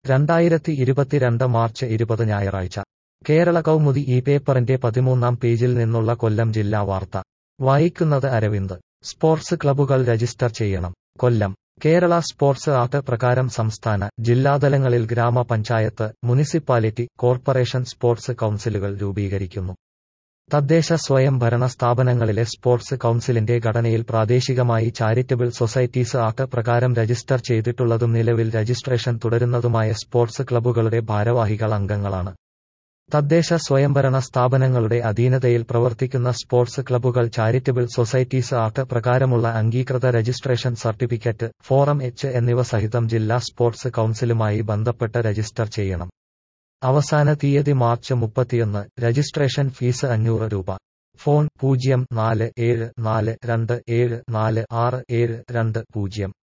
രണ്ടായിരത്തി ഇരുപത്തിരണ്ട് മാർച്ച് ഇരുപത് ഞായറാഴ്ച കേരള കൗമുദി ഈ പേപ്പറിന്റെ പതിമൂന്നാം പേജിൽ നിന്നുള്ള കൊല്ലം ജില്ലാ വാർത്ത വായിക്കുന്നത് അരവിന്ദ് സ്പോർട്സ് ക്ലബ്ബുകൾ രജിസ്റ്റർ ചെയ്യണം കൊല്ലം കേരള സ്പോർട്സ് ആക്ട് പ്രകാരം സംസ്ഥാന ജില്ലാതലങ്ങളിൽ ഗ്രാമപഞ്ചായത്ത് മുനിസിപ്പാലിറ്റി കോർപ്പറേഷൻ സ്പോർട്സ് കൗൺസിലുകൾ രൂപീകരിക്കുന്നു തദ്ദേശ സ്വയംഭരണ സ്ഥാപനങ്ങളിലെ സ്പോർട്സ് കൗൺസിലിന്റെ ഘടനയിൽ പ്രാദേശികമായി ചാരിറ്റബിൾ സൊസൈറ്റീസ് ആക്ട് പ്രകാരം രജിസ്റ്റർ ചെയ്തിട്ടുള്ളതും നിലവിൽ രജിസ്ട്രേഷൻ തുടരുന്നതുമായ സ്പോർട്സ് ക്ലബ്ബുകളുടെ ഭാരവാഹികൾ അംഗങ്ങളാണ് തദ്ദേശ സ്വയംഭരണ സ്ഥാപനങ്ങളുടെ അധീനതയിൽ പ്രവർത്തിക്കുന്ന സ്പോർട്സ് ക്ലബ്ബുകൾ ചാരിറ്റബിൾ സൊസൈറ്റീസ് ആക്ട് പ്രകാരമുള്ള അംഗീകൃത രജിസ്ട്രേഷൻ സർട്ടിഫിക്കറ്റ് ഫോറം എച്ച് എന്നിവ സഹിതം ജില്ലാ സ്പോർട്സ് കൗൺസിലുമായി ബന്ധപ്പെട്ട് രജിസ്റ്റർ ചെയ്യണം അവസാന തീയതി മാർച്ച് മുപ്പത്തിയൊന്ന് രജിസ്ട്രേഷൻ ഫീസ് അഞ്ഞൂറ് രൂപ ഫോൺ പൂജ്യം നാല് ഏഴ് നാല് രണ്ട് ഏഴ് നാല് ആറ് ഏഴ് രണ്ട് പൂജ്യം